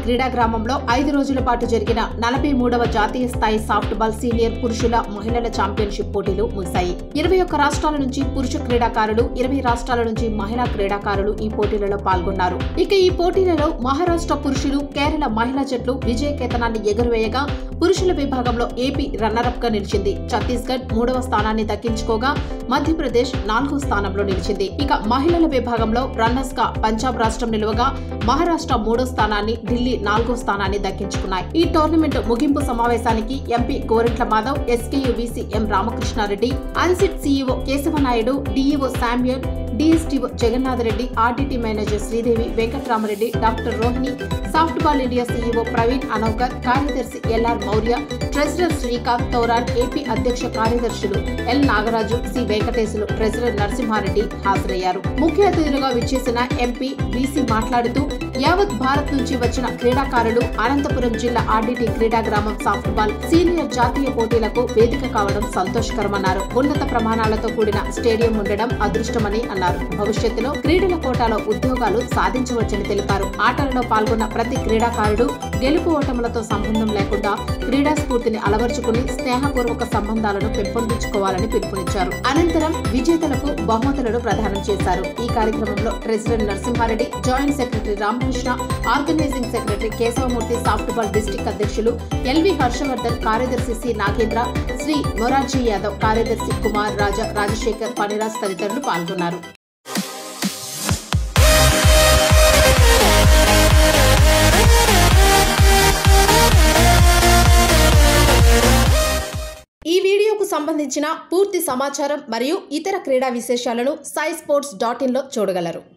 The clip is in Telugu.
క్రీడా గ్రామంలో ఐదు రోజుల పాటు జరిగిన నలభై మూడవ జాతీయ స్థాయి సాఫ్ట్ బాల్ సీనియర్ పురుషుల మహిళల ఛాంపియన్షిప్ పోటీలు ముగిశాయి ఇరవై ఒక్క రాష్ట్రాల నుంచి పురుష క్రీడాకారులు ఇరవై రాష్ట్రాల నుంచి మహిళా క్రీడాకారులు ఈ పోటీలలో పాల్గొన్నారు ఇక ఈ పోటీలలో మహారాష్ట్ర పురుషులు కేరళ మహిళా జట్లు విజయ కేతనాన్ని ఎగురవేయగా పురుషుల విభాగంలో ఏపీ రన్నరప్ గా నిలిచింది ఛత్తీస్గఢ్ మూడవ స్థానాన్ని దక్కించుకోగా మధ్యప్రదేశ్ నాలుగో స్థానంలో నిలిచింది ఇక మహిళల విభాగంలో రన్నర్స్ గా పంజాబ్ రాష్ట్రం నిలువగా మహారాష్ట్ర మూడో స్థానాన్ని ఢిల్లీ నాలుగో స్థానాన్ని దక్కించుకున్నాయి ఈ టోర్నమెంట్ ముగింపు సమావేశానికి MP Gorantla Madhav SKU VC M Ramakrishna Reddy అన్సిట్ CEO Keshava Naidu DEO Samuel DSTO Jagannath Reddy RDT manager Sridevi Venkatrama Reddy doctor Rohini soft ball India CEO Praveen అనౌకర్ కార్యదర్శి ఎల్ఆర్ మౌర్య ట్రెజరర్ శ్రీకాంత్ తౌరాన్ ఏపీ అధ్యక్ష కార్యదర్శులు L Nagaraju C Venkatesulu treasurer Narasimha Reddy హాజరయ్యారు ముఖ్య అతిథులుగా విచ్చేసిన ఎంపీ బీసీ మాట్లాడుతూ యావత్ భారత్ నుంచి వచ్చిన క్రీడాకారులు అనంతపురం జిల్లా ఆర్డీటీ క్రీడా గ్రామం సాఫ్ట్ బాల్ సీనియర్ జాతీయ పోటీలకు వేదిక కావడం సంతోషకరమన్నారు ఉన్నత ప్రమాణాలతో కూడిన స్టేడియం ఉండడం అదృష్టమని అన్నారు భవిష్యత్తులో క్రీడల కోటాలో ఉద్యోగాలు సాధించవచ్చని తెలిపారు ఆటలలో పాల్గొన్న ప్రతి క్రీడాకారుడు గెలుపు ఓటములతో సంబంధం లేకుండా క్రీడా స్ఫూర్తిని అలవర్చుకుని స్నేహపూర్వక సంబంధాలను పెంపొందించుకోవాలని పిలుపునిచ్చారు అనంతరం విజేతలకు బహుమతులను ప్రదానం చేశారు ఈ కార్యక్రమంలో treasurer Narasimha Reddy joint secretary Ramakrishna organising secretary Keshavamurthy soft ball district అధ్యక్షులు ఎల్వి హర్షవర్ధన్ కార్యదర్శి సి నాగేంద్ర శ్రీ మొరార్జీ యాదవ్ కార్యదర్శి కుమార్ రాజా రాజశేఖర్ పనిరాజ్ తదితరులు పాల్గొన్నారు ఈ వీడియోకు సంబంధించిన పూర్తి సమాచారం మరియు ఇతర క్రీడా విశేషాలను సాయి స్పోర్ట్స్ డాట్ ఇన్లో చూడగలరు